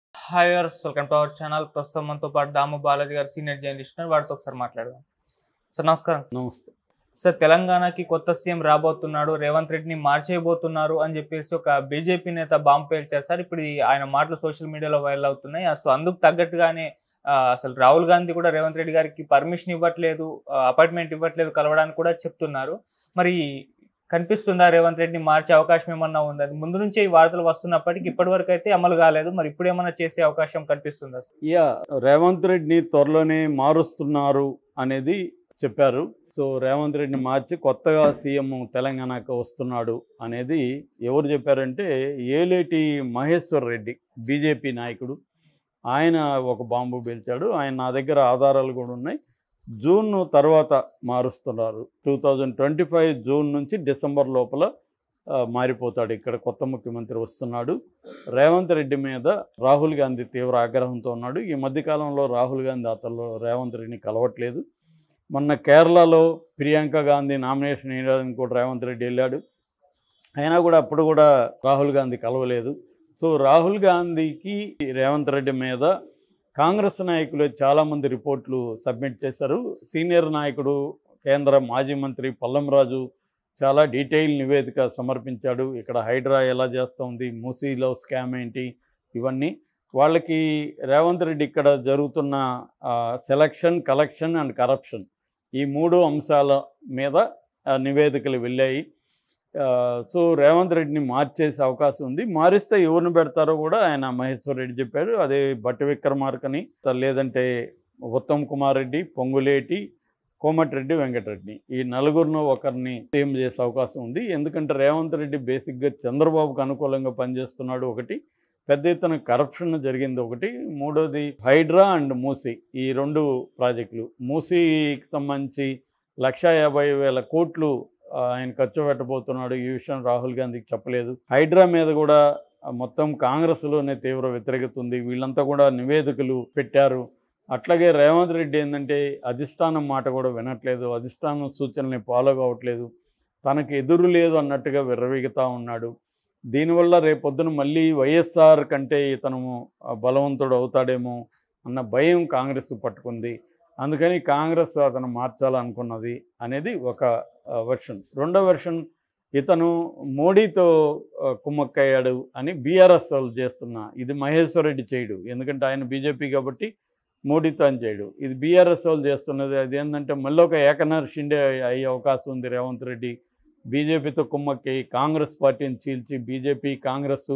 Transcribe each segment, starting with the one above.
hi వర్స్ welcome to our channel ప్రస్తుతం మనతో పాటు దాము బాలాజీ గారు సీనియర్ జర్నలిస్ట్ ఉన్నారు వాడితో ఒకసారి మాట్లాడదాం సార్ నమస్కారం నమస్తే సార్ తెలంగాణకి కొత్త సీఎం రాబోతున్నాడు రేవంత్ రెడ్డిని మార్చేయబోతున్నారు అని చెప్పేసి ఒక బీజేపీ నేత బాంబు పేల్చారు సార్ ఇప్పుడు ఈ ఆయన మాటలు సోషల్ మీడియాలో వైరల్ అవుతున్నాయి సో అందుకు తగ్గట్టుగానే ఆ, అసలు రాహుల్ గాంధీ కూడా రేవంత్ రెడ్డి గారికి పర్మిషన్ ఇవ్వట్లేదు అపాయింట్మెంట్ ఇవ్వట్లేదు కలవడానికి కూడా చెప్తున్నారు మరి కనిపిస్తుందా రేవంత్ రెడ్డిని మార్చే అవకాశం ఏమన్నా ఉందా అది ముందు నుంచే ఈ వార్తలు వస్తున్నప్పటికీ ఇప్పటి వరకు అయితే అమలు కాలేదు మరి ఇప్పుడు ఏమన్నా చేసే అవకాశం కనిపిస్తుందా సార్ యా రేవంత్ రెడ్డిని త్వరలోనే మారుస్తున్నారు అనేది చెప్పారు సో రేవంత్ రెడ్డిని మార్చి కొత్తగా సీఎం తెలంగాణకు వస్తున్నాడు అనేది ఎవరు చెప్పారంటే ఏలేటి మహేశ్వర్ రెడ్డి బీజేపీ నాయకుడు ఆయన ఒక బాంబు పేల్చాడు ఆయన నా దగ్గర ఆధారాలు కూడా ఉన్నాయి జూన్ తర్వాత మారుస్తున్నారు two thousand twenty five June నుంచి డిసెంబర్ లోపల ఆ, మారిపోతాడు ఇక్కడ కొత్త ముఖ్యమంత్రి వస్తున్నాడు రేవంత్ రెడ్డి మీద రాహుల్ గాంధీ తీవ్ర ఆగ్రహంతో ఉన్నాడు ఈ మధ్యకాలంలో రాహుల్ గాంధీ అతను రేవంత్ రెడ్డిని కలవట్లేదు మొన్న కేరళలో ప్రియాంక గాంధీ నామినేషన్ వేయడానికి కూడా రేవంత్ రెడ్డి వెళ్ళాడు అయినా కూడా అప్పుడు కూడా రాహుల్ గాంధీ కలవలేదు సో రాహుల్ గాంధీకి రేవంత్ రెడ్డి మీద కాంగ్రెస్ నాయకులు చాలామంది రిపోర్ట్లు సబ్మిట్ చేశారు సీనియర్ నాయకుడు కేంద్ర మాజీ మంత్రి పల్లంరాజు చాలా డీటెయిల్ నివేదిక సమర్పించాడు ఇక్కడ హైడ్రా ఎలా చేస్తుంది మూసీలో స్కామ్ ఏంటి ఇవన్నీ వాళ్ళకి రేవంత్ రెడ్డి ఇక్కడ జరుగుతున్న సెలక్షన్ కలెక్షన్ అండ్ కరప్షన్ ఈ మూడు అంశాల మీద ఆ, నివేదికలు వెళ్ళాయి ఆ, సో రేవంత్ రెడ్డిని మార్చేసే అవకాశం ఉంది మారిస్తే ఎవరిని పెడతారో కూడా ఆయన మహేశ్వర్ రెడ్డి చెప్పారు అదే బట్టి విక్రమార్కని లేదంటే ఉత్తమ్ కుమార్ రెడ్డి పొంగులేటి కోమటిరెడ్డి వెంకటరెడ్డి ఈ నలుగురిలో ఒకరిని సీఎం చేసే అవకాశం ఉంది ఎందుకంటే రేవంత్ రెడ్డి బేసిక్గా చంద్రబాబుకు అనుకూలంగా పనిచేస్తున్నాడు ఒకటి పెద్ద ఎత్తున కరప్షన్ జరిగింది ఒకటి మూడోది హైడ్రా అండ్ మూసీ ఈ రెండు ప్రాజెక్టులు మూసీకి సంబంధించి లక్షా యాభై వేల కోట్లు ఆ, ఆయన ఖర్చు పెట్టబోతున్నాడు ఈ విషయం రాహుల్ గాంధీకి చెప్పలేదు హైడ్రా మీద కూడా ఆ, మొత్తం కాంగ్రెస్లోనే తీవ్ర వ్యతిరేకత ఉంది వీళ్ళంతా కూడా నివేదికలు పెట్టారు అట్లాగే రేవంత్ రెడ్డి ఏంటంటే అధిష్టానం మాట కూడా వినట్లేదు అధిష్టానం సూచనల్ని ఫాలో కావట్లేదు తనకు ఎదురు లేదు అన్నట్టుగా విర్రవీగుతూ ఉన్నాడు దీనివల్ల రేపొద్దున మళ్ళీ వైఎస్ఆర్ కంటే ఇతను ఆ, బలవంతుడు అవుతాడేమో అన్న భయం కాంగ్రెస్ పట్టుకుంది అందుకని కాంగ్రెస్ అతను మార్చాలనుకున్నది అనేది ఒక వెర్షన్ రెండో వెర్షన్ ఇతను మోడీతో ఆ, కుమ్మక్కయ్యాడు అని బీఆర్ఎస్ వాళ్ళు చేస్తున్న ఇది మహేశ్వర్ రెడ్డి చేయడు ఎందుకంటే ఆయన బీజేపీ కాబట్టి మోడీతో అని చేయడు ఇది బీఆర్ఎస్ వాళ్ళు చేస్తున్నది అది ఏంటంటే మళ్ళీ ఒక ఏకనార్ షిండే అయ్యే అవకాశం ఉంది రేవంత్ రెడ్డి బీజేపీతో కుమ్మక్కి కాంగ్రెస్ పార్టీని చీల్చి బీజేపీ కాంగ్రెస్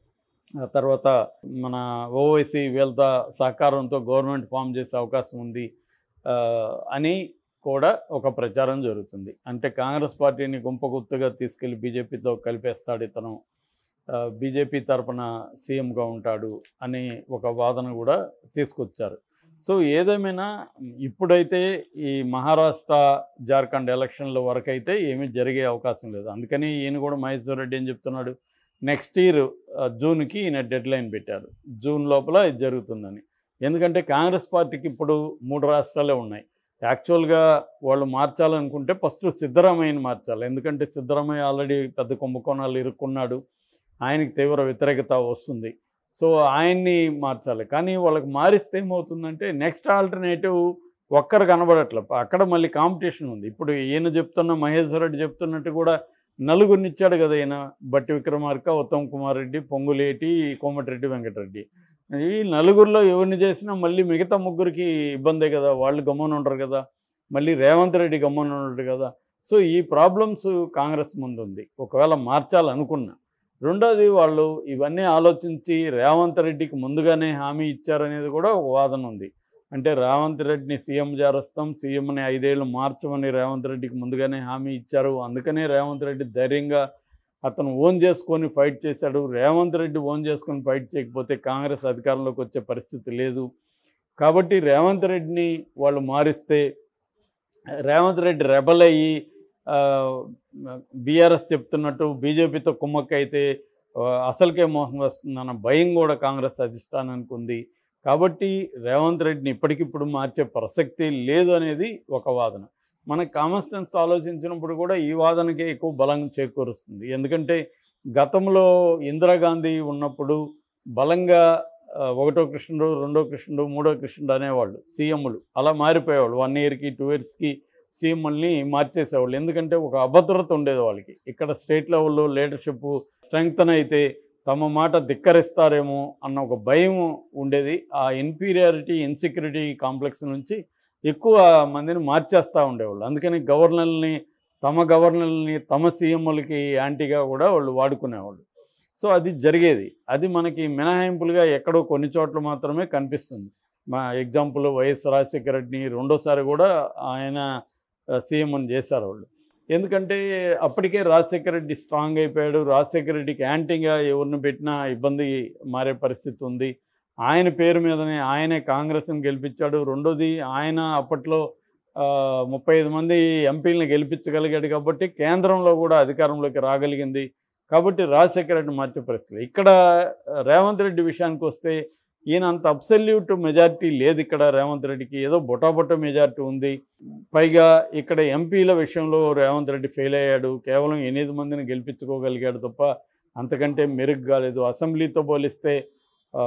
ఆ తర్వాత మన ఓవైసీ వీళ్ళతో సహకారంతో గవర్నమెంట్ ఫామ్ చేసే అవకాశం ఉంది ఆ, అని కూడా ఒక ప్రచారం జరుగుతుంది అంటే కాంగ్రెస్ పార్టీని గుంపగుత్తుగా తీసుకెళ్లి బీజేపీతో కలిపేస్తాడు ఇతను ఆ, బీజేపీ తరపున సీఎంగా ఉంటాడు అని ఒక వాదన కూడా తీసుకొచ్చారు సో ఏదేమైనా ఇప్పుడైతే ఈ మహారాష్ట్ర జార్ఖండ్ ఎలక్షన్ల వరకు అయితే ఏమీ జరిగే అవకాశం లేదు అందుకని ఈయన కూడా మహేశ్వర్ రెడ్డి ఏం చెప్తున్నాడు నెక్స్ట్ ఇయర్ జూన్కి ఈయన డెడ్ లైన్ పెట్టారు జూన్ లోపల ఇది జరుగుతుందని ఎందుకంటే కాంగ్రెస్ పార్టీకి ఇప్పుడు మూడు రాష్ట్రాలే ఉన్నాయి యాక్చువల్గా వాళ్ళు మార్చాలనుకుంటే ఫస్ట్ సిద్ధరామయ్యని మార్చాలి ఎందుకంటే సిద్ధరామయ్య ఆల్రెడీ పెద్ద కుంభకోణాలు ఇరుక్కున్నాడు ఆయనకి తీవ్ర వ్యతిరేకత వస్తుంది సో ఆయన్ని మార్చాలి కానీ వాళ్ళకి మారిస్తే ఏమవుతుందంటే నెక్స్ట్ ఆల్టర్నేటివ్ ఒక్కరు కనబడట్ల అక్కడ మళ్ళీ కాంపిటీషన్ ఉంది ఇప్పుడు ఈయన చెప్తున్న మహేశ్వర్ రెడ్డి చెప్తున్నట్టు కూడా నలుగురిని ఇచ్చాడు కదా ఈయన బట్టి విక్రమార్క ఉత్తమ్ కుమార్ రెడ్డి పొంగులేటి కోమటిరెడ్డి వెంకటరెడ్డి ఈ నలుగురిలో ఎవరిని చేసినా మళ్ళీ మిగతా ముగ్గురికి ఇబ్బందే కదా వాళ్ళు గమ్మున ఉండరు కదా మళ్ళీ రేవంత్ రెడ్డి గమ్మున ఉండడు కదా సో ఈ ప్రాబ్లమ్స్ కాంగ్రెస్ ముందు ఉంది ఒకవేళ మార్చాలనుకున్నా రెండోది వాళ్ళు ఇవన్నీ ఆలోచించి రేవంత్ రెడ్డికి ముందుగానే హామీ ఇచ్చారనేది కూడా ఒక వాదన ఉంది అంటే రేవంత్ రెడ్డిని సీఎం చేరుస్తాం సీఎంని ఐదేళ్ళు మార్చమని రేవంత్ రెడ్డికి ముందుగానే హామీ ఇచ్చారు అందుకనే రేవంత్ రెడ్డి ధైర్యంగా అతను ఓన్ చేసుకొని ఫైట్ చేశాడు రేవంత్ రెడ్డి ఓన్ చేసుకొని ఫైట్ చేయకపోతే కాంగ్రెస్ అధికారంలోకి వచ్చే పరిస్థితి లేదు కాబట్టి రేవంత్ రెడ్డిని వాళ్ళు మారిస్తే రేవంత్ రెడ్డి రెబల్ అయ్యి బీఆర్ఎస్ చెప్తున్నట్టు బీజేపీతో కుమ్మక్కైతే ఆ, అసలుకే మోహం వస్తుందన్న భయం కూడా కాంగ్రెస్ అధిష్టానానికి ఉంది కాబట్టి రేవంత్ రెడ్డిని ఇప్పటికిప్పుడు మార్చే ప్రసక్తి లేదు అనేది ఒక వాదన మన కామన్ సెన్స్ ఆలోచించినప్పుడు కూడా ఈ వాదనకే ఎక్కువ బలం చేకూరుస్తుంది ఎందుకంటే గతంలో ఇందిరాగాంధీ ఉన్నప్పుడు బలంగా ఆ, ఒకటో కృష్ణుడు రెండో కృష్ణుడు మూడో కృష్ణుడు అనేవాళ్ళు సీఎంలు అలా మారిపోయేవాళ్ళు వన్ ఇయర్కి టూ ఇయర్స్కి సీఎంల్ని మార్చేసేవాళ్ళు ఎందుకంటే ఒక అభద్రత ఉండేది వాళ్ళకి ఇక్కడ స్టేట్ లెవెల్లో లీడర్షిప్ స్ట్రెంగ్తన్ అయితే తమ మాట ధిక్కరిస్తారేమో అన్న ఒక భయం ఉండేది ఆ ఇన్ఫీరియారిటీ ఇన్సెక్యూరిటీ కాంప్లెక్స్ నుంచి ఎక్కువ మందిని మార్చేస్తూ ఉండేవాళ్ళు అందుకని గవర్నర్ని తమ గవర్నర్ని తమ సీఎంలకి యాంటీగా కూడా వాళ్ళు వాడుకునేవాళ్ళు సో అది జరిగేది అది మనకి మినహాయింపులుగా ఎక్కడో కొన్ని చోట్ల మాత్రమే కనిపిస్తుంది మా ఎగ్జాంపుల్ వైఎస్ రాజశేఖర రెడ్డిని రెండోసారి కూడా ఆయన సీఎంని చేశారు వాళ్ళు ఎందుకంటే అప్పటికే రాజశేఖర రెడ్డి స్ట్రాంగ్ అయిపోయాడు రాజశేఖర రెడ్డికి యాంటీగా ఎవరిని పెట్టినా ఇబ్బంది మారే పరిస్థితి ఉంది ఆయన పేరు మీదనే ఆయనే కాంగ్రెస్ని గెలిపించాడు రెండోది ఆయన అప్పట్లో ఆ, ముప్పై ఐదు మంది ఎంపీలను గెలిపించగలిగాడు కాబట్టి కేంద్రంలో కూడా అధికారంలోకి రాగలిగింది కాబట్టి రాజశేఖర రెడ్డి మార్చే పరిస్థితి ఇక్కడ రేవంత్ రెడ్డి విషయానికి వస్తే ఈయన అంత అబ్సల్యూట్ మెజారిటీ లేదు ఇక్కడ రేవంత్ రెడ్డికి ఏదో బొటాబొట మెజారిటీ ఉంది పైగా ఇక్కడ ఎంపీల విషయంలో రేవంత్ రెడ్డి ఫెయిల్ అయ్యాడు కేవలం ఎనిమిది మందిని గెలిపించుకోగలిగాడు తప్ప అంతకంటే మెరుగు కాలేదు అసెంబ్లీతో పోలిస్తే ఆ,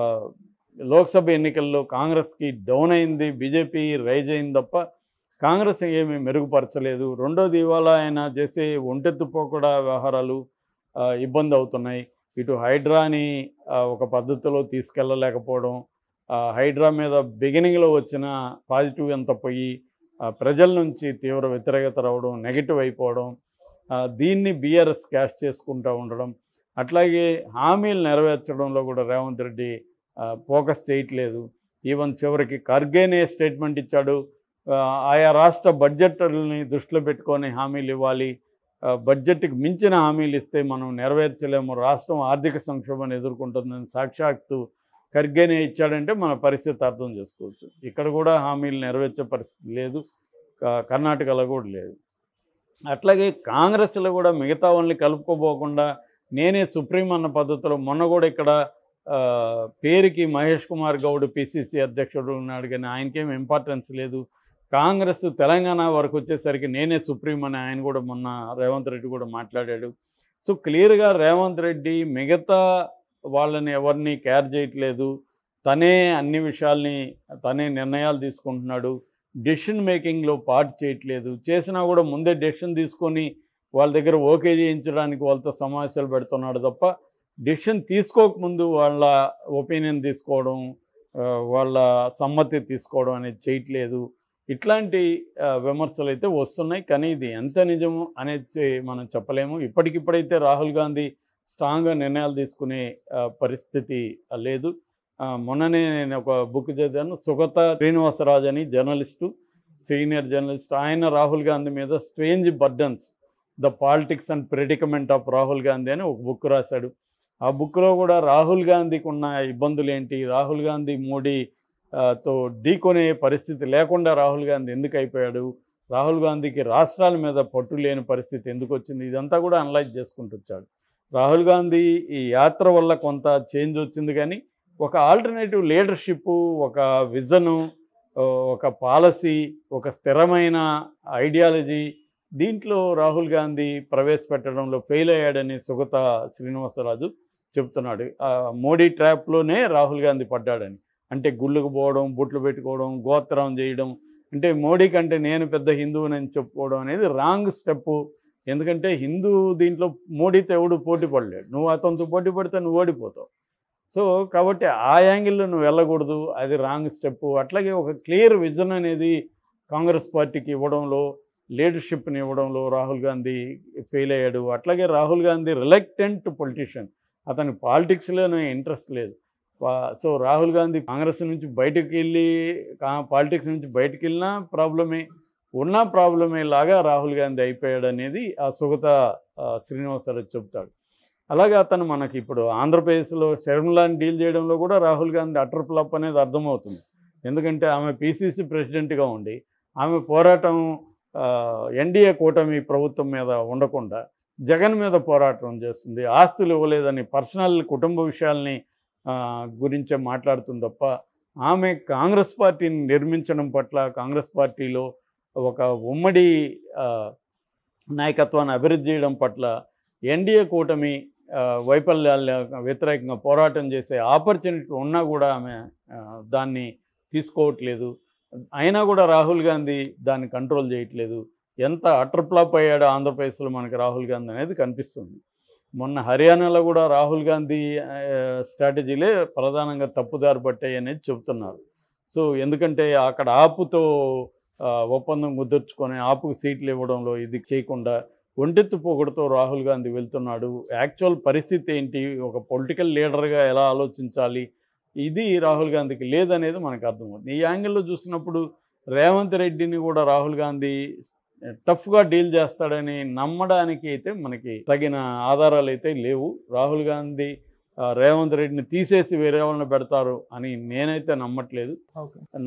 లోక్సభ ఎన్నికల్లో కాంగ్రెస్కి డౌన్ అయింది బీజేపీ రైజ్ అయింది తప్ప కాంగ్రెస్ ఏమీ మెరుగుపరచలేదు రెండోది ఇవాళ ఆయన చేసే ఒంటెత్తు పోకడా వ్యవహారాలు ఆ, ఇబ్బంది అవుతున్నాయి ఇటు హైడ్రాని ఆ, ఒక పద్ధతిలో తీసుకెళ్ళలేకపోవడం ఆ, హైడ్రా మీద బిగినింగ్లో వచ్చిన పాజిటివ్ ఎంత పోయి ఆ, ప్రజల నుంచి తీవ్ర వ్యతిరేకత రావడం నెగిటివ్ అయిపోవడం ఆ, దీన్ని బీఆర్ఎస్ క్యాష్ చేసుకుంటూ ఉండడం అట్లాగే హామీలు నెరవేర్చడంలో కూడా రేవంత్ రెడ్డి ఆ, ఫోకస్ చేయట్లేదు ఈవెన్ చివరికి ఖర్గేనే స్టేట్మెంట్ ఇచ్చాడు ఆ, ఆయా రాష్ట్ర బడ్జెట్లని దృష్టిలో పెట్టుకొని హామీలు ఇవ్వాలి ఆ, బడ్జెట్కి మించిన హామీలు ఇస్తే మనం నెరవేర్చలేము రాష్ట్రం ఆర్థిక సంక్షోభాన్ని ఎదుర్కొంటుందని సాక్షాత్తు ఖర్గేనే ఇచ్చాడంటే మన పరిస్థితి అర్థం చేసుకోవచ్చు ఇక్కడ కూడా హామీలు నెరవేర్చే పరిస్థితి లేదు క- కర్ణాటకలో కూడా లేదు అట్లాగే కాంగ్రెస్లో కూడా మిగతా వాళ్ళని కలుపుకోబోకుండా నేనే సుప్రీం అన్న పద్ధతిలో మొన్న కూడా ఇక్కడ ఆ, పేరుకి మహేష్ కుమార్ గౌడ్ పిసిసి అధ్యక్షుడు ఉన్నాడు కానీ ఆయనకేం ఇంపార్టెన్స్ లేదు కాంగ్రెస్ తెలంగాణ వరకు వచ్చేసరికి నేనే సుప్రీం అని ఆయన కూడా మొన్న రేవంత్ రెడ్డి కూడా మాట్లాడాడు సో క్లియర్గా రేవంత్ రెడ్డి మిగతా వాళ్ళని ఎవరిని కేర్ చేయట్లేదు తనే అన్ని విషయాల్ని తనే నిర్ణయాలు తీసుకుంటున్నాడు డెసిషన్ మేకింగ్లో పార్ట్ చేయట్లేదు చేసినా కూడా ముందే డెసిషన్ తీసుకొని వాళ్ళ దగ్గర ఓకే చేయించడానికి వాళ్ళతో సమావేశాలు పెడుతున్నాడు తప్ప డెసిషన్ తీసుకోకముందు వాళ్ళ ఒపీనియన్ తీసుకోవడం ఆ, వాళ్ళ సమ్మతి తీసుకోవడం అనేది చేయట్లేదు ఇట్లాంటి ఆ, విమర్శలు అయితే వస్తున్నాయి కానీ ఇది ఎంత నిజము అనేది చే- మనం చెప్పలేము ఇప్పటికిప్పుడైతే రాహుల్ గాంధీ స్ట్రాంగ్గా నిర్ణయాలు తీసుకునే ఆ, పరిస్థితి లేదు ఆ, మొన్ననే నేను ఒక బుక్ చదివాను సుగత శ్రీనివాసరాజు అని జర్నలిస్టు సీనియర్ జర్నలిస్ట్ ఆయన రాహుల్ గాంధీ మీద strange burdens the politics and predicament of Rahul Gandhi అని ఒక బుక్ రాశాడు ఆ బుక్లో కూడా రాహుల్ గాంధీకి ఉన్న ఇబ్బందులు ఏంటి రాహుల్ గాంధీ మోడీ ఆ, తో ఢీకొనే పరిస్థితి లేకుండా రాహుల్ గాంధీ ఎందుకు అయిపోయాడు రాహుల్ గాంధీకి రాష్ట్రాల మీద పట్టు లేని పరిస్థితి ఎందుకు వచ్చింది ఇదంతా కూడా అనలైజ్ చేసుకుంటూ వచ్చాడు రాహుల్ గాంధీ ఈ యాత్ర వల్ల కొంత చేంజ్ వచ్చింది కానీ ఒక ఆల్టర్నేటివ్ లీడర్షిప్ ఒక విజను ఒక పాలసీ ఒక స్థిరమైన ఐడియాలజీ దీంట్లో రాహుల్ గాంధీ ప్రవేశపెట్టడంలో ఫెయిల్ అయ్యాడని సుగత శ్రీనివాసరాజు చెప్తున్నాడు ఆ మోడీ ట్రాప్లోనే రాహుల్ గాంధీ పడ్డాడని అంటే గుళ్ళకు పోవడం బొట్లు పెట్టుకోవడం గోత్రం చేయడం అంటే మోడీ కంటే నేను పెద్ద హిందువునని చెప్పుకోవడం అనేది రాంగ్ స్టెప్ ఎందుకంటే హిందూ దీంట్లో మోడీతో ఎవడు పోటీ పడలేడు నువ్వు అతనితో పోటీ పడితే నువ్వు ఓడిపోతావు సో కాబట్టి ఆ యాంగిల్లో నువ్వు వెళ్ళకూడదు అది రాంగ్ స్టెప్ అట్లాగే ఒక క్లియర్ విజన్ అనేది కాంగ్రెస్ పార్టీకి ఇవ్వడంలో లీడర్షిప్ని ఇవ్వడంలో రాహుల్ గాంధీ ఫెయిల్ అయ్యాడు అట్లాగే రాహుల్ గాంధీ రిలక్టెంట్ పొలిటీషియన్ అతనికి పాలిటిక్స్లోనే ఇంట్రెస్ట్ లేదు వా- సో రాహుల్ గాంధీ కాంగ్రెస్ నుంచి బయటకు వెళ్ళి కా- పాలిటిక్స్ నుంచి బయటకు వెళ్ళినా ప్రాబ్లమే ఉన్న ప్రాబ్లమే లాగా రాహుల్ గాంధీ అయిపోయాడు అనేది ఆ సుగత ఆ, శ్రీనివాసరావు చెప్తాడు అలాగే అతను మనకి ఇప్పుడు ఆంధ్రప్రదేశ్లో షర్మిలాని డీల్ చేయడంలో కూడా రాహుల్ గాంధీ అటర్ ఫ్లాప్ అనేది అర్థమవుతుంది ఎందుకంటే ఆమె పీసీసీ ప్రెసిడెంట్గా ఉండి ఆమె పోరాటం ఎన్డీఏ కూటమి ప్రభుత్వం మీద ఉండకుండా జగన్ మీద పోరాటం చేస్తుంది ఆస్తులు ఇవ్వలేదని పర్సనల్ కుటుంబ విషయాల్ని ఆ, గురించే మాట్లాడుతుంది తప్ప ఆమె కాంగ్రెస్ పార్టీని నిర్మించడం పట్ల కాంగ్రెస్ పార్టీలో ఒక ఉమ్మడి ఆ, నాయకత్వాన్ని అభివృద్ధి చేయడం పట్ల ఎన్డీఏ కూటమి ఆ, వైఫల్యాల వ్యతిరేకంగా పోరాటం చేసే ఆపర్చునిటీ ఉన్నా కూడా ఆమె ఆ, దాన్ని తీసుకోవట్లేదు అయినా కూడా రాహుల్ గాంధీ దాన్ని కంట్రోల్ చేయట్లేదు ఎంత అటర్ ఫ్లాప్ అయ్యాడో ఆంధ్రప్రదేశ్లో మనకి రాహుల్ గాంధీ అనేది కనిపిస్తుంది మొన్న హర్యానాలో కూడా రాహుల్ గాంధీ ఆ, స్ట్రాటజీలే ప్రధానంగా తప్పుదారి పట్టాయి అనేది చెబుతున్నారు సో ఎందుకంటే అక్కడ ఆపుతో ఆ, ఒప్పందం కుదుర్చుకొని ఆపుకు సీట్లు ఇవ్వడంలో ఇది చేయకుండా ఒంటెత్తు పొగడుతో రాహుల్ గాంధీ వెళ్తున్నాడు యాక్చువల్ పరిస్థితి ఏంటి ఒక పొలిటికల్ లీడర్గా ఎలా ఆలోచించాలి ఇది రాహుల్ గాంధీకి లేదనేది మనకు అర్థమవుతుంది ఈ యాంగిల్లో చూసినప్పుడు రేవంత్ రెడ్డిని కూడా రాహుల్ గాంధీ టఫ్గా డీల్ చేస్తాడని నమ్మడానికి అయితే మనకి తగిన ఆధారాలు అయితే లేవు రాహుల్ గాంధీ ఆ, రేవంత్ రెడ్డిని తీసేసి వేరే వాళ్ళని పెడతారు అని నేనైతే నమ్మట్లేదు ఓకే